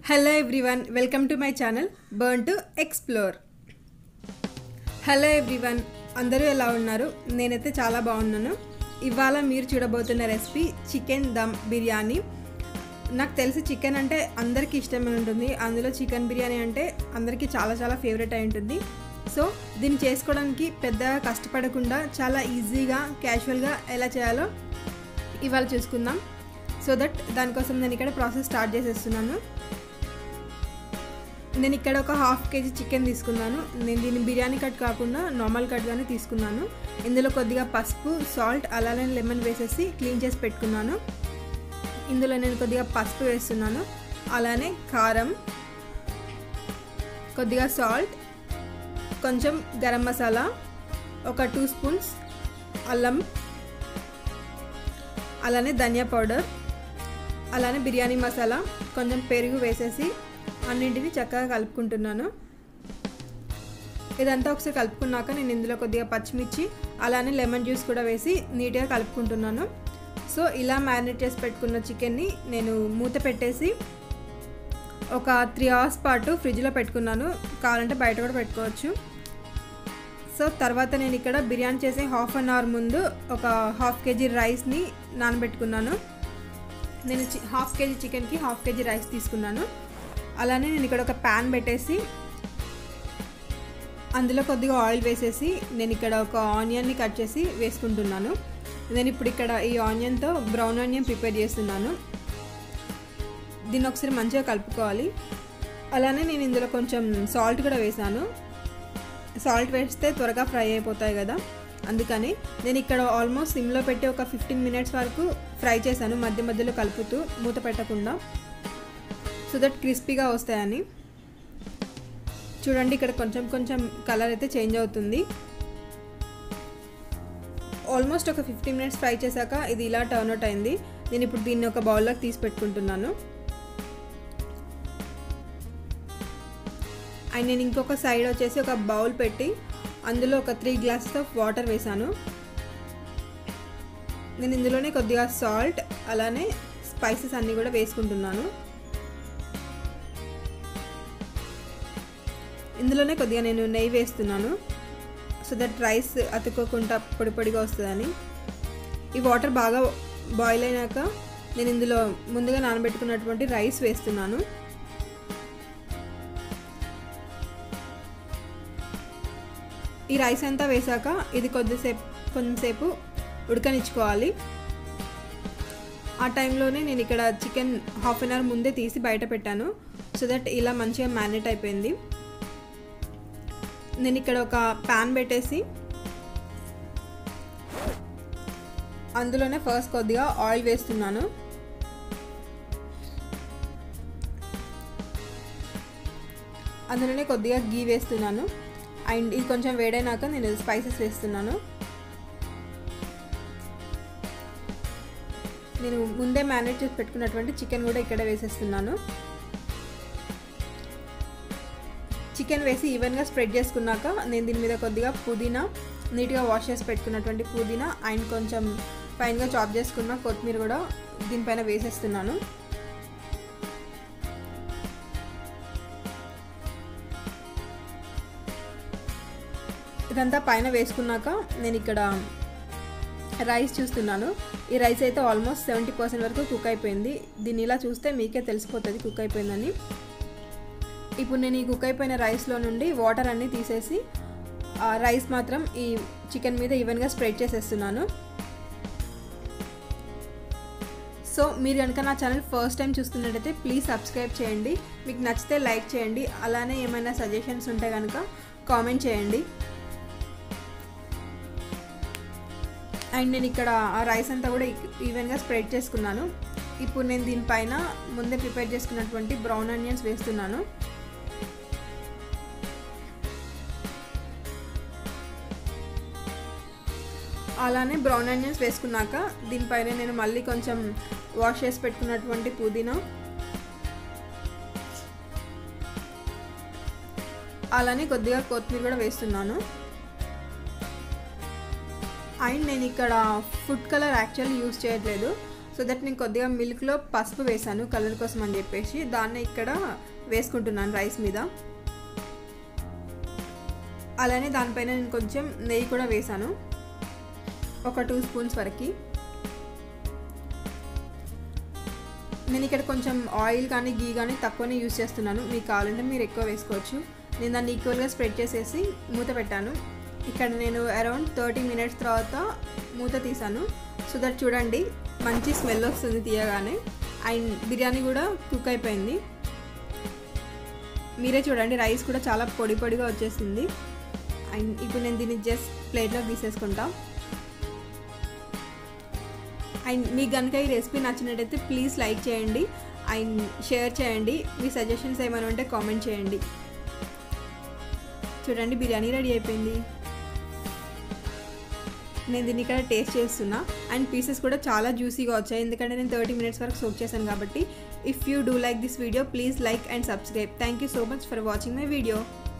hello everyone welcome to my channel born to explore hello everyone అందరూ ఎలా ఉన్నారు నేనైతే చాలా బాగున్నాను ఇవాళ మీరు చూడబోతున్న రెసిపీ చికెన్ దమ్ బిర్యానీ నాకు తెలిసి చికెన్ అంటే అందరికీ ఇష్టమైన ఉంటుంది అందులో చికెన్ బిర్యానీ అంటే అందరికీ చాలా చాలా ఫేవరెట్ అయి ఉంటుంది సో దీన్ని చేసుకోవడానికి పెద్దగా కష్టపడకుండా చాలా ఈజీగా క్యాజువల్గా ఎలా చేయాలో ఇవాళ చూసుకుందాం సో దట్ దానికోసం నేను ఇక్కడ ప్రాసెస్ స్టార్ట్ చేసేస్తున్నాను నేను ఇక్కడ ఒక హాఫ్ కేజీ చికెన్ తీసుకున్నాను నేను దీన్ని బిర్యానీ కట్ కాకుండా నార్మల్ కట్గానే తీసుకున్నాను ఇందులో కొద్దిగా పసుపు సాల్ట్ అలానే లెమన్ వేసేసి క్లీన్ చేసి పెట్టుకున్నాను ఇందులో నేను కొద్దిగా పసుపు వేస్తున్నాను అలానే కారం కొద్దిగా సాల్ట్ కొంచెం గరం మసాలా ఒక టూ స్పూన్స్ అల్లం అలానే ధనియా పౌడర్ అలానే బిర్యానీ మసాలా కొంచెం పెరుగు వేసేసి అన్నింటినీ చక్కగా కలుపుకుంటున్నాను ఇదంతా ఒకసారి కలుపుకున్నాక నేను ఇందులో కొద్దిగా పచ్చిమిర్చి అలానే లెమన్ జ్యూస్ కూడా వేసి నీట్గా కలుపుకుంటున్నాను సో ఇలా మ్యారినేట్ చేసి పెట్టుకున్న చికెన్ని నేను మూత పెట్టేసి ఒక త్రీ అవర్స్ పాటు ఫ్రిడ్జ్లో పెట్టుకున్నాను కావాలంటే బయట కూడా పెట్టుకోవచ్చు సో తర్వాత నేను ఇక్కడ బిర్యానీ చేసే హాఫ్ అన్ అవర్ ముందు ఒక హాఫ్ కేజీ రైస్ని నానబెట్టుకున్నాను నేను హాఫ్ కేజీ చికెన్కి హాఫ్ కేజీ రైస్ తీసుకున్నాను అలానే నేను ఇక్కడ ఒక ప్యాన్ పెట్టేసి అందులో కొద్దిగా ఆయిల్ వేసేసి నేను ఇక్కడ ఒక ఆనియన్ని కట్ చేసి వేసుకుంటున్నాను నేను ఇప్పుడు ఇక్కడ ఈ ఆనియన్తో బ్రౌన్ ఆనియన్ ప్రిపేర్ చేస్తున్నాను దీన్ని ఒకసారి మంచిగా కలుపుకోవాలి అలానే నేను ఇందులో కొంచెం సాల్ట్ కూడా వేసాను సాల్ట్ వేస్తే త్వరగా ఫ్రై అయిపోతాయి కదా అందుకని నేను ఇక్కడ ఆల్మోస్ట్ సిమ్లో పెట్టి ఒక ఫిఫ్టీన్ మినిట్స్ వరకు ఫ్రై చేశాను మధ్య మధ్యలో కలుపుతూ మూత పెట్టకుండా సో దట్ క్రిస్పీగా వస్తాయని చూడండి ఇక్కడ కొంచెం కొంచెం కలర్ అయితే చేంజ్ అవుతుంది ఆల్మోస్ట్ ఒక ఫిఫ్టీన్ మినిట్స్ ఫ్రై చేశాక ఇది ఇలా టర్న్ అవుట్ అయింది నేను ఇప్పుడు దీన్ని ఒక బౌల్లోకి తీసి పెట్టుకుంటున్నాను అండ్ నేను ఇంకొక సైడ్ వచ్చేసి ఒక బౌల్ పెట్టి అందులో ఒక త్రీ గ్లాసెస్ ఆఫ్ వాటర్ వేసాను నేను ఇందులోనే కొద్దిగా సాల్ట్ అలానే స్పైసెస్ అన్నీ కూడా వేసుకుంటున్నాను ఇందులోనే కొద్దిగా నేను నెయ్యి వేస్తున్నాను సో దట్ రైస్ అతుక్కోకుండా పొడి పొడిగా వస్తుందని ఈ వాటర్ బాగా బాయిల్ అయినాక నేను ఇందులో ముందుగా నానబెట్టుకున్నటువంటి రైస్ వేస్తున్నాను ఈ రైస్ అంతా వేసాక ఇది కొద్దిసేపు కొంచెంసేపు ఉడకనిచ్చుకోవాలి ఆ టైంలోనే నేను ఇక్కడ చికెన్ హాఫ్ అన్ అవర్ ముందే తీసి బయట పెట్టాను సో దట్ ఇలా మంచిగా మ్యారినేట్ అయిపోయింది నేను ఇక్కడ ఒక ప్యాన్ పెట్టేసి అందులోనే ఫస్ట్ కొద్దిగా ఆయిల్ వేస్తున్నాను అందులోనే కొద్దిగా గీ వేస్తున్నాను అండ్ ఇది కొంచెం వేడైనాక నేను స్పైసెస్ వేస్తున్నాను నేను ముందే మ్యారినేట్ చేసి పెట్టుకున్నటువంటి చికెన్ కూడా ఇక్కడ వేసేస్తున్నాను చికెన్ వేసి ఈవెన్గా స్ప్రెడ్ చేసుకున్నాక నేను దీని మీద కొద్దిగా పుదీనా నీట్గా వాష్ చేసి పెట్టుకున్నటువంటి పుదీనా అండ్ కొంచెం ఫైన్గా చాప్ చేసుకున్న కొత్తిమీర కూడా దీనిపైన వేసేస్తున్నాను ఇదంతా పైన వేసుకున్నాక నేను ఇక్కడ రైస్ చూస్తున్నాను ఈ రైస్ అయితే ఆల్మోస్ట్ సెవెంటీ పర్సెంట్ వరకు కుక్ అయిపోయింది దీన్ని ఇలా చూస్తే మీకే తెలిసిపోతుంది కుక్ అయిపోయిందని ఇప్పుడు నేను ఈ కుక్ అయిపోయిన రైస్లో నుండి వాటర్ అన్నీ తీసేసి రైస్ మాత్రం ఈ చికెన్ మీద ఈవెన్గా స్ప్రెడ్ చేసేస్తున్నాను సో మీరు కనుక నా ఛానల్ ఫస్ట్ టైం చూస్తున్నట్టయితే ప్లీజ్ సబ్స్క్రైబ్ చేయండి మీకు నచ్చితే లైక్ చేయండి అలానే ఏమైనా సజెషన్స్ ఉంటే కనుక కామెంట్ చేయండి అండ్ నేను ఇక్కడ ఆ రైస్ అంతా కూడా ఈవెన్గా స్ప్రెడ్ చేసుకున్నాను ఇప్పుడు నేను దీనిపైన ముందే ప్రిపేర్ చేసుకున్నటువంటి బ్రౌన్ ఆనియన్స్ వేస్తున్నాను అలానే బ్రౌన్ ఆనియన్స్ వేసుకున్నాక దీనిపైన నేను మళ్ళీ కొంచెం వాష్ చేసి పెట్టుకున్నటువంటి పుదీనా అలానే కొద్దిగా కొత్తిమీర కూడా వేస్తున్నాను అండ్ నేను ఇక్కడ ఫుడ్ కలర్ యాక్చువల్లీ యూస్ చేయట్లేదు సో దట్ నేను కొద్దిగా మిల్క్లో పసుపు వేసాను కలర్ కోసం అని చెప్పేసి దాన్ని ఇక్కడ వేసుకుంటున్నాను రైస్ మీద అలానే దానిపైన నేను కొంచెం నెయ్యి కూడా వేసాను ఒక టూ స్పూన్స్ వరకు నేను ఇక్కడ కొంచెం ఆయిల్ కానీ గీ కానీ తక్కువనే యూస్ చేస్తున్నాను మీకు కావాలంటే మీరు ఎక్కువ వేసుకోవచ్చు నేను దాన్ని ఈక్వల్గా స్ప్రెడ్ చేసేసి మూత పెట్టాను ఇక్కడ నేను అరౌండ్ థర్టీ మినిట్స్ తర్వాత మూత తీసాను సో దట్ చూడండి మంచి స్మెల్ వస్తుంది తీయగానే అండ్ బిర్యానీ కూడా కుక్ అయిపోయింది మీరే చూడండి రైస్ కూడా చాలా పొడి పొడిగా వచ్చేసింది అండ్ ఇప్పుడు నేను దీన్ని జస్ట్ ప్లేట్లో తీసేసుకుంటా అండ్ మీకు కనుక ఈ రెసిపీ నచ్చినట్టయితే ప్లీజ్ లైక్ చేయండి అండ్ షేర్ చేయండి మీ సజెషన్స్ ఏమైనా ఉంటే కామెంట్ చేయండి చూడండి బిర్యానీ రెడీ అయిపోయింది నేను దీన్ని ఇక్కడ టేస్ట్ చేస్తున్నా అండ్ పీసెస్ కూడా చాలా జ్యూసీగా వచ్చాయి ఎందుకంటే నేను థర్టీ మినిట్స్ వరకు సోక్ చేశాను కాబట్టి if you do like this video please like and subscribe thank you so much for watching my video